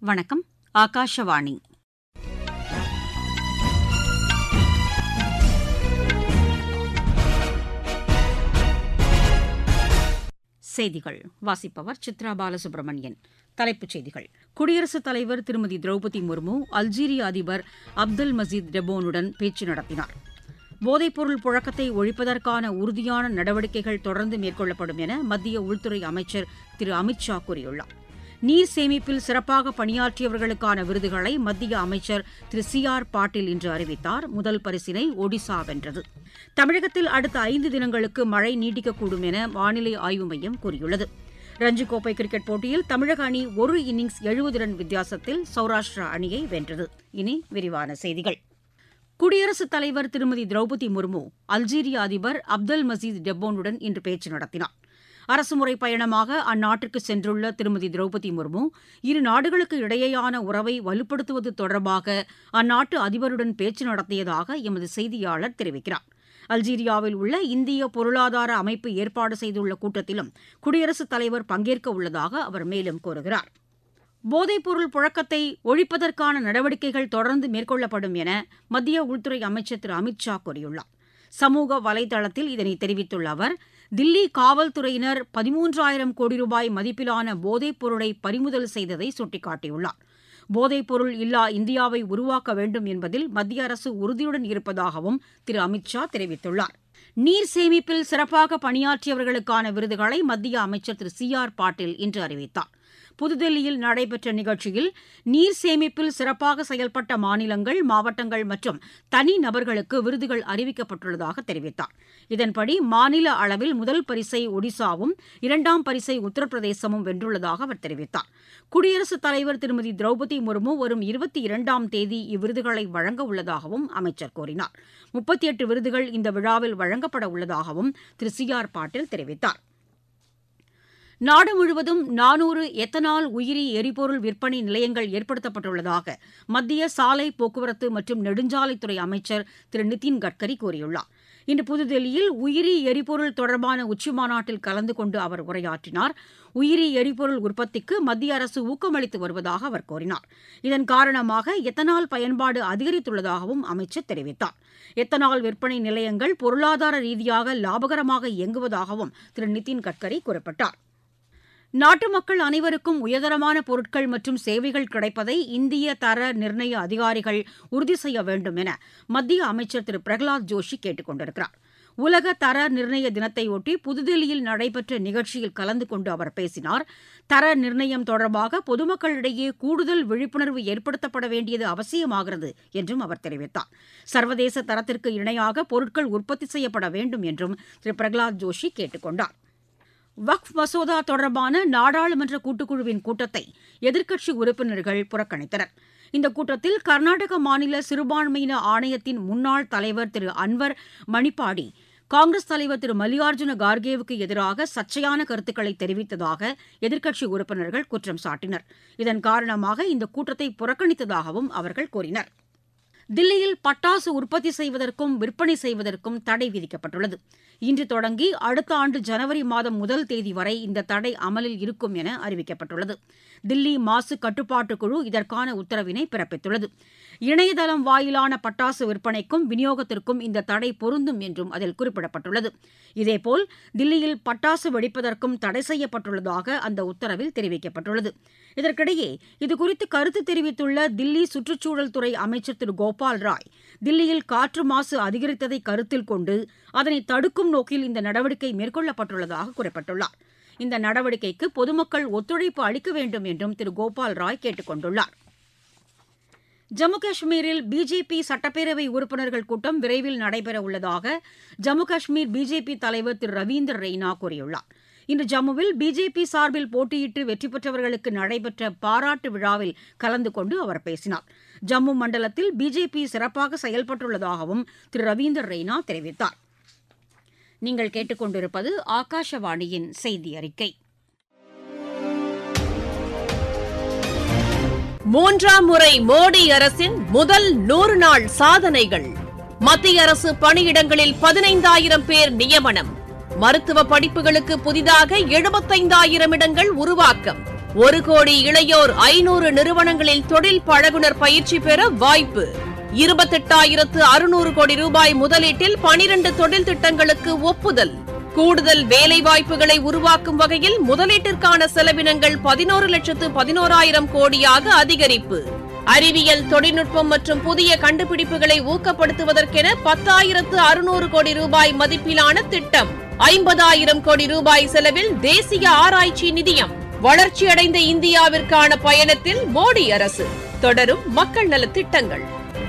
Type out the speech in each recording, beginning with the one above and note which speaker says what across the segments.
Speaker 1: வணக்கம் ஆகாஷவாணி செய்திகள் வாசிப்பவர் சித்ரா பாலசுப்ரமணியன் தலைப்புச் செய்திகள் குடியரசுத் தலைவர் திருமதி திரௌபதி முர்மு அல்ஜீரிய அதிபர் அப்துல் மசீத் டெபோனுடன் பேச்சு நடத்தினார் போதைப்பொருள் புழக்கத்தை ஒழிப்பதற்கான உறுதியான நடவடிக்கைகள் தொடர்ந்து மேற்கொள்ளப்படும் என மத்திய உள்துறை அமைச்சர் திரு அமித் ஷா கூறியுள்ளார் நீர் சேமிப்பில் சிறப்பாக பணியாற்றியவர்களுக்கான விருதுகளை மத்திய அமைச்சர் திரு சி ஆர் பாட்டீல் இன்று அறிவித்தார் முதல் பரிசினை ஒடிசா வென்றது தமிழகத்தில் அடுத்த ஐந்து தினங்களுக்கு மழை நீடிக்கக்கூடும் என வானிலை ஆய்வு மையம் கூறியுள்ளது ரஞ்சிக் கோப்பை கிரிக்கெட் போட்டியில் தமிழக அணி ஒரு இன்னிங்ஸ் எழுபது ரன் வித்தியாசத்தில் சௌராஷ்டிரா அணியை வென்றது இனி விரிவான செய்திகள் குடியரசுத் தலைவர் திருமதி திரௌபதி முர்மு அல்ஜீரிய அதிபர் அப்துல் மசீத் டெப்போனுடன் இன்று பேச்சு நடத்தினார் அரசுமுறை பயணமாக அந்நாட்டிற்கு சென்றுள்ள திருமதி திரௌபதி முர்மு இரு நாடுகளுக்கு இடையேயான உறவை வலுப்படுத்துவது தொடர்பாக அந்நாட்டு அதிபருடன் பேச்சு நடத்தியதாக எமது செய்தியாளர் தெரிவிக்கிறார் அல்ஜீரியாவில் உள்ள இந்திய பொருளாதார அமைப்பு ஏற்பாடு செய்துள்ள கூட்டத்திலும் குடியரசுத் தலைவர் பங்கேற்க உள்ளதாக அவர் மேலும் கூறுகிறார் போதைப்பொருள் புழக்கத்தை ஒழிப்பதற்கான நடவடிக்கைகள் தொடர்ந்து மேற்கொள்ளப்படும் என மத்திய உள்துறை அமைச்சர் திரு அமித் ஷா கூறியுள்ளார் சமூக வலைதளத்தில் இதனை தெரிவித்துள்ள அவர் தில்லி காவல்துறையினர் பதிமூன்றாயிரம் கோடி ரூபாய் மதிப்பிலான போதைப் பொருளை பறிமுதல் செய்ததை சுட்டிக்காட்டியுள்ளார் போதைப்பொருள் இல்லா இந்தியாவை உருவாக்க வேண்டும் என்பதில் மத்திய அரசு உறுதியுடன் இருப்பதாகவும் திரு அமித் ஷா தெரிவித்துள்ளார் நீர் சேமிப்பில் சிறப்பாக பணியாற்றியவர்களுக்கான விருதுகளை மத்திய அமைச்சர் திரு சி ஆர் பாட்டீல் இன்று அறிவித்தார் புதுதில்லியில் நடைபெற்ற நிகழ்ச்சியில் நீர் சேமிப்பில் சிறப்பாக செயல்பட்ட மாநிலங்கள் மாவட்டங்கள் மற்றும் தனிநபர்களுக்கு விருதுகள் அறிவிக்கப்பட்டுள்ளதாக தெரிவித்தார் இதன்படி மாநில அளவில் முதல் பரிசை ஒடிசாவும் இரண்டாம் பரிசை உத்தரப்பிரதேசமும் வென்றுள்ளதாக அவர் தெரிவித்தார் குடியரசுத் தலைவர் திருமதி திரௌபதி முர்மு வரும் இருபத்தி இரண்டாம் தேதி இவ்விருதுகளை வழங்க உள்ளதாகவும் அமைச்சர் கூறினார் முப்பத்தி எட்டு விருதுகள் இந்த விழாவில் வழங்கப்பட உள்ளதாகவும் திரு சி ஆர் பாட்டீல் தெரிவித்தார் நாடு முழுவதும் நானூறு எத்தனால் உயிரி எரிபொருள் விற்பனை நிலையங்கள் ஏற்படுத்தப்பட்டுள்ளதாக மத்திய சாலை போக்குவரத்து மற்றும் நெடுஞ்சாலைத்துறை அமைச்சர் திரு நிதின் கட்கரி கூறியுள்ளார் இன்று புதுதில்லியில் உயிரி எரிபொருள் தொடர்பான உச்சிமாநாட்டில் கலந்து கொண்டு அவர் உரையாற்றினார் உயிரி எரிபொருள் உற்பத்திக்கு மத்திய அரசு ஊக்கமளித்து வருவதாக அவர் கூறினார் இதன் காரணமாக எத்தனால் பயன்பாடு அதிகரித்துள்ளதாகவும் அமைச்சர் தெரிவித்தார் எத்தனால் விற்பனை நிலையங்கள் பொருளாதார ரீதியாக லாபகரமாக இயங்குவதாகவும் திரு நிதின் கட்கரி குறிப்பிட்டார் நாட்டு மக்கள் அனைவருக்கும் உயர்தரமான பொருட்கள் மற்றும் சேவைகள் கிடைப்பதை இந்திய தர நிர்ணய அதிகாரிகள் உறுதி செய்ய வேண்டும் என மத்திய அமைச்சர் திரு பிரகலாத் ஜோஷி கேட்டுக் கொண்டிருக்கிறார் உலக தர நிர்ணய தினத்தையொட்டி புதுதில்லியில் நடைபெற்ற நிகழ்ச்சியில் கலந்து கொண்டு அவர் பேசினார் தர நிர்ணயம் தொடர்பாக பொதுமக்களிடையே கூடுதல் விழிப்புணர்வு ஏற்படுத்தப்பட வேண்டியது அவசியமாகிறது என்றும் அவர் தெரிவித்தார் சர்வதேச தரத்திற்கு இணையாக பொருட்கள் உற்பத்தி செய்யப்பட வேண்டும் என்றும் திரு பிரகலாத் ஜோஷி கேட்டுக் கொண்டார் வக்ஃப் மசோதா தொடர்பான நாடாளுமன்ற கூட்டுக்குழுவின் கூட்டத்தை எதிர்க்கட்சி உறுப்பினர்கள் புறக்கணித்தனர் இந்த கூட்டத்தில் கர்நாடக மாநில சிறுபான்மையின ஆணையத்தின் முன்னாள் தலைவர் திரு அன்வர் மணிப்பாடி காங்கிரஸ் தலைவர் திரு மல்லிகார்ஜுன கார்கேவுக்கு எதிராக சர்ச்சையான கருத்துக்களை தெரிவித்ததாக எதிர்க்கட்சி உறுப்பினர்கள் குற்றம் சாட்டினர் இதன் காரணமாக இந்த கூட்டத்தை புறக்கணித்ததாகவும் அவர்கள் கூறினர் தில்லியில் பட்டாசு உற்பத்தி செய்வதற்கும் விற்பனை செய்வதற்கும் தடை விதிக்கப்பட்டுள்ளது இன்று தொடங்கி அடுத்த ஆண்டு ஜனவரி மாதம் முதல் தேதி வரை இந்த தடை அமலில் இருக்கும் என அறிவிக்கப்பட்டுள்ளது தில்லி மாசு கட்டுப்பாட்டு குழு இதற்கான உத்தரவினை பிறப்பித்துள்ளது இணையதளம் வாயிலான பட்டாசு விற்பனைக்கும் விநியோகத்திற்கும் இந்த தடை பொருந்தும் என்றும் அதில் குறிப்பிடப்பட்டுள்ளது இதேபோல் தில்லியில் பட்டாசு வெடிப்பதற்கும் தடை செய்யப்பட்டுள்ளதாக அந்த உத்தரவில் தெரிவிக்கப்பட்டுள்ளது இதற்கிடையே இதுகுறித்து கருத்து தெரிவித்துள்ள தில்லி சுற்றுச்சூழல் துறை அமைச்சர் திரு கோபால் ராய் தில்லியில் காற்று மாசு அதிகரித்ததை கருத்தில் கொண்டு அதனை தடுக்கும் நோக்கில் இந்த நடவடிக்கை மேற்கொள்ளப்பட்டுள்ளதாக குறிப்பிட்டுள்ளார் இந்த நடவடிக்கைக்கு பொதுமக்கள் ஒத்துழைப்பு அளிக்க வேண்டும் என்றும் திரு கோபால் ராய் கேட்டுக் கொண்டுள்ளார் ஜம்மு காஷ்மீரில் பிஜேபி சட்டப்பேரவை உறுப்பினர்கள் கூட்டம் விரைவில் நடைபெற உள்ளதாக ஜம்மு காஷ்மீர் பிஜேபி தலைவர் திரு ரவீந்தர் ரெய்னா கூறியுள்ளார் இன்று ஜம்முவில் பிஜேபி சார்பில் போட்டியிட்டு வெற்றி பெற்றவர்களுக்கு நடைபெற்ற பாராட்டு விழாவில் கலந்து கொண்டு அவர் பேசினார் ஜம்மு மண்டலத்தில் பிஜேபி சிறப்பாக செயல்பட்டுள்ளதாகவும் திரு ரவீந்தர் ரெய்னா தெரிவித்தார் நீங்கள் கேட்டுக்கொண்டிருப்பது ஆகாஷவாணியின் செய்தி அறிக்கை
Speaker 2: மூன்றாம் முறை மோடி அரசின் முதல் நூறு நாள் சாதனைகள் மத்திய அரசு பணியிடங்களில் பதினைந்தாயிரம் பேர் நியமனம் மருத்துவ படிப்புகளுக்கு புதிதாக எழுபத்தைந்தாயிரம் இடங்கள் உருவாக்கம் ஒரு கோடி இளையோர் ஐநூறு நிறுவனங்களில் தொழில் பழகுனர் பயிற்சி பெற வாய்ப்பு இருபத்தெட்டாயிரத்து அறுநூறு கோடி ரூபாய் முதலீட்டில் பனிரண்டு தொழில் திட்டங்களுக்கு ஒப்புதல் கூடுதல் வேலை வாய்ப்புகளை உருவாக்கும் வகையில் முதலீட்டிற்கான செலவினங்கள் பதினோரு லட்சத்து பதினோராயிரம் கோடியாக அதிகரிப்பு அறிவியல் தொழில்நுட்பம் மற்றும் புதிய கண்டுபிடிப்புகளை ஊக்கப்படுத்துவதற்கென பத்தாயிரத்து அறுநூறு கோடி ரூபாய் மதிப்பிலான திட்டம் ஐம்பதாயிரம் கோடி ரூபாய் செலவில் தேசிய ஆராய்ச்சி நிதியம் வளர்ச்சியடைந்த இந்தியாவிற்கான பயணத்தில் மோடி அரசு தொடரும் மக்கள் நலத் திட்டங்கள்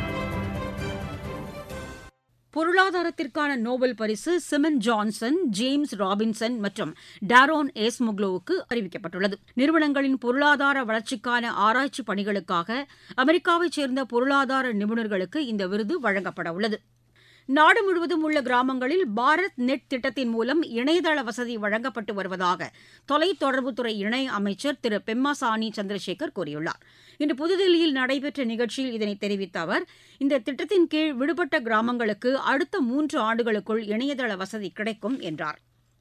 Speaker 1: பொருளாதாரத்திற்கான நோபல் பரிசு சிமன் ஜான்சன் ஜேம்ஸ் ராபின்சன் மற்றும் டாரோன் ஏஸ்முக்லோவுக்கு அறிவிக்கப்பட்டுள்ளது நிறுவனங்களின் பொருளாதார வளர்ச்சிக்கான ஆராய்ச்சி பணிகளுக்காக அமெரிக்காவைச் சேர்ந்த பொருளாதார நிபுணர்களுக்கு இந்த விருது வழங்கப்பட உள்ளது நாடு முழுவதும் உள்ள கிராமங்களில் பாரத் நெட் திட்டத்தின் மூலம் இணையதள வசதி வழங்கப்பட்டு வருவதாக தொலைத்தொடர்புத்துறை இணை அமைச்சர் திரு பெம்மாசானி சந்திரசேகர் கூறியுள்ளார் இன்று புதுதில்லியில் நடைபெற்ற நிகழ்ச்சியில் இதனை தெரிவித்த அவர் இந்த திட்டத்தின் கீழ் விடுபட்ட கிராமங்களுக்கு அடுத்த மூன்று ஆண்டுகளுக்குள் இணையதள வசதி கிடைக்கும் என்றார்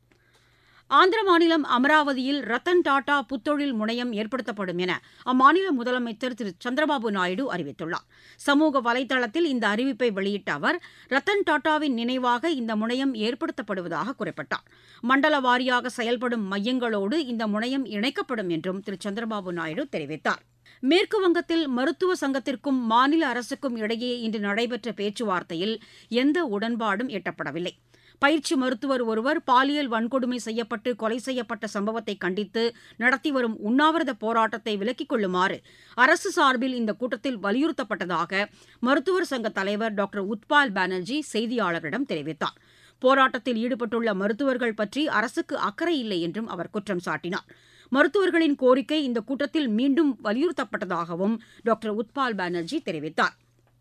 Speaker 1: ஆந்திர மாநிலம் அமராவதியில் ரத்தன் டாடா புத்தொழில் முனையம் ஏற்படுத்தப்படும் என அம்மாநில முதலமைச்சர் திரு சந்திரபாபு நாயுடு அறிவித்துள்ளார் சமூக வலைதளத்தில் இந்த அறிவிப்பை வெளியிட்ட அவர் ரத்தன் டாடாவின் நினைவாக இந்த முனையம் ஏற்படுத்தப்படுவதாக குறிப்பிட்டார் மண்டல வாரியாக செயல்படும் மையங்களோடு இந்த முனையம் இணைக்கப்படும் என்றும் திரு சந்திரபாபு நாயுடு தெரிவித்தார் மேற்கு வங்கத்தில் மருத்துவ சங்கத்திற்கும் மாநில அரசுக்கும் இடையே இன்று நடைபெற்ற பேச்சுவார்த்தையில் எந்த உடன்பாடும் எட்டப்படவில்லை பயிற்சி மருத்துவர் ஒருவர் பாலியல் வன்கொடுமை செய்யப்பட்டு கொலை செய்யப்பட்ட சம்பவத்தை கண்டித்து நடத்தி வரும் உண்ணாவிரத போராட்டத்தை விலக்கிக் கொள்ளுமாறு அரசு சார்பில் இந்த கூட்டத்தில் வலியுறுத்தப்பட்டதாக மருத்துவர் சங்க தலைவர் டாக்டர் உத்பால் பானர்ஜி செய்தியாளர்களிடம் தெரிவித்தார் போராட்டத்தில் ஈடுபட்டுள்ள மருத்துவர்கள் பற்றி அரசுக்கு அக்கறை இல்லை என்றும் அவர் குற்றம் சாட்டினார் மருத்துவர்களின் கோரிக்கை இந்த கூட்டத்தில் மீண்டும் வலியுறுத்தப்பட்டதாகவும் டாக்டர் உத்பால் பானர்ஜி தெரிவித்தார்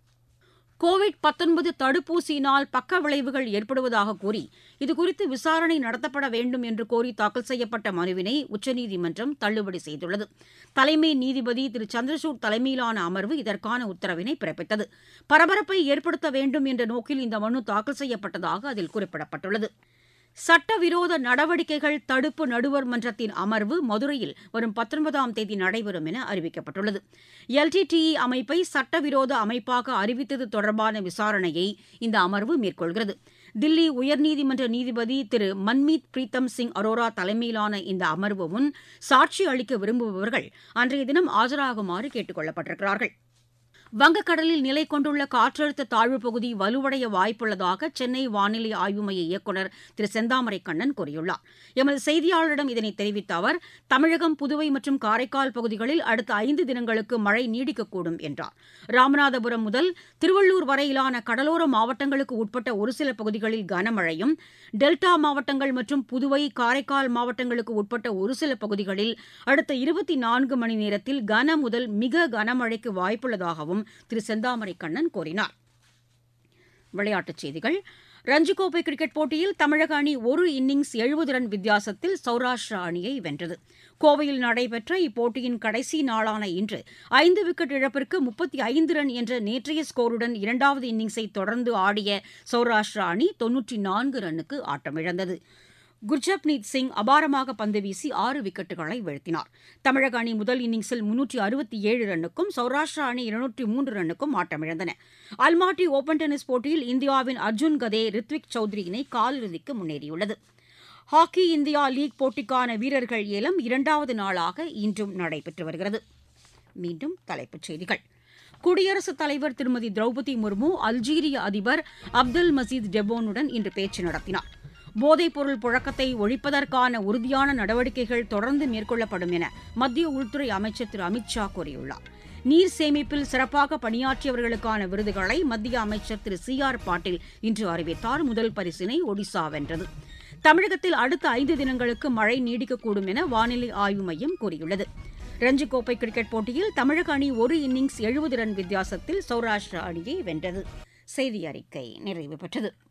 Speaker 1: கோவிட் தடுப்பூசியினால் பக்க விளைவுகள் ஏற்படுவதாக கூறி இதுகுறித்து விசாரணை நடத்தப்பட வேண்டும் என்று கோரி தாக்கல் செய்யப்பட்ட மனுவினை உச்சநீதிமன்றம் தள்ளுபடி செய்துள்ளது தலைமை நீதிபதி திரு சந்திரசூட் தலைமையிலான அமர்வு இதற்கான உத்தரவினை பிறப்பித்தது பரபரப்பை ஏற்படுத்த வேண்டும் என்ற நோக்கில் இந்த மனு தாக்கல் செய்யப்பட்டதாக அதில் குறிப்பிடப்பட்டுள்ளது சட்டவிரோத நடவடிக்கைகள் தடுப்பு நடுவர் மன்றத்தின் அமர்வு மதுரையில் வரும் பத்தொன்பதாம் தேதி நடைபெறும் என அறிவிக்கப்பட்டுள்ளது எல்டிடிஇ அமைப்பை சட்டவிரோத அமைப்பாக அறிவித்தது தொடர்பான விசாரணையை இந்த அமர்வு மேற்கொள்கிறது தில்லி உயர்நீதிமன்ற நீதிபதி திரு மன்மீத் பிரீத்தம் சிங் அரோரா தலைமையிலான இந்த அமர்வு முன் சாட்சி அளிக்க விரும்புபவர்கள் அன்றைய தினம் ஆஜராகுமாறு கேட்டுக் கொள்ளப்பட்டிருக்கிறார்கள் வங்கக்கடலில் நிலை கொண்டுள்ள காற்றழுத்த தாழ்வுப் பகுதி வலுவடைய வாய்ப்புள்ளதாக சென்னை வானிலை ஆய்வு மைய இயக்குநர் திரு செந்தாமரை கண்ணன் கூறியுள்ளார் எமது செய்தியாளரிடம் இதனை தெரிவித்த அவர் தமிழகம் புதுவை மற்றும் காரைக்கால் பகுதிகளில் அடுத்த ஐந்து தினங்களுக்கு மழை நீடிக்கக்கூடும் என்றார் ராமநாதபுரம் முதல் திருவள்ளூர் வரையிலான கடலோர மாவட்டங்களுக்கு உட்பட்ட ஒரு சில பகுதிகளில் கனமழையும் டெல்டா மாவட்டங்கள் மற்றும் புதுவை காரைக்கால் மாவட்டங்களுக்கு உட்பட்ட ஒரு சில பகுதிகளில் அடுத்த இருபத்தி நான்கு மணி நேரத்தில் கன முதல் மிக கனமழைக்கு வாய்ப்புள்ளதாகவும் திரு செந்தாமரை கண்ணன் கூறினார் விளையாட்டுச் செய்திகள் ரஞ்சிக் கோப்பை கிரிக்கெட் போட்டியில் தமிழக அணி ஒரு இன்னிங்ஸ் எழுபது ரன் வித்தியாசத்தில் சௌராஷ்டிரா அணியை வென்றது கோவையில் நடைபெற்ற இப்போட்டியின் கடைசி நாளான இன்று ஐந்து விக்கெட் இழப்பிற்கு முப்பத்தி ஐந்து ரன் என்ற நேற்றைய ஸ்கோருடன் இரண்டாவது இன்னிங்ஸை தொடர்ந்து ஆடிய சௌராஷ்டிரா அணி தொன்னூற்றி நான்கு ரன்னுக்கு ஆட்டமிழந்தது குர்ஜப்னீத் சிங் அபாரமாக பந்து வீசி ஆறு விக்கெட்டுகளை வீழ்த்தினார் தமிழக அணி முதல் இன்னிங்ஸில் முன்னூற்றி அறுபத்தி ஏழு ரன்னுக்கும் சௌராஷ்டிரா அணி இருநூற்றி மூன்று ரன்னுக்கும் ஆட்டமிழந்தன அல்மாட்டி ஓபன் டென்னிஸ் போட்டியில் இந்தியாவின் அர்ஜுன் கதே ரித்விக் சௌத்ரி இணை காலிறுதிக்கு முன்னேறியுள்ளது ஹாக்கி இந்தியா லீக் போட்டிக்கான வீரர்கள் ஏலம் இரண்டாவது நாளாக இன்றும் நடைபெற்று வருகிறது மீண்டும் தலைப்புச் செய்திகள் குடியரசுத் தலைவர் திருமதி திரௌபதி முர்மு அல்ஜீரிய அதிபர் அப்துல் மசீத் டெபோனுடன் இன்று பேச்சு நடத்தினார் போதைப்பொருள் புழக்கத்தை ஒழிப்பதற்கான உறுதியான நடவடிக்கைகள் தொடர்ந்து மேற்கொள்ளப்படும் என மத்திய உள்துறை அமைச்சர் திரு அமித் ஷா கூறியுள்ளார் நீர் சேமிப்பில் சிறப்பாக பணியாற்றியவர்களுக்கான விருதுகளை மத்திய அமைச்சர் திரு சி ஆர் பாட்டீல் இன்று அறிவித்தார் முதல் பரிசினை ஒடிசா வென்றது தமிழகத்தில் அடுத்த ஐந்து தினங்களுக்கு மழை நீடிக்கக்கூடும் என வானிலை ஆய்வு மையம் கூறியுள்ளது ரஞ்சி கோப்பை கிரிக்கெட் போட்டியில் தமிழக அணி ஒரு இன்னிங்ஸ் எழுபது ரன் வித்தியாசத்தில் சௌராஷ்டிரா அணியை வென்றது செய்தி அறிக்கை நிறைவு பெற்றது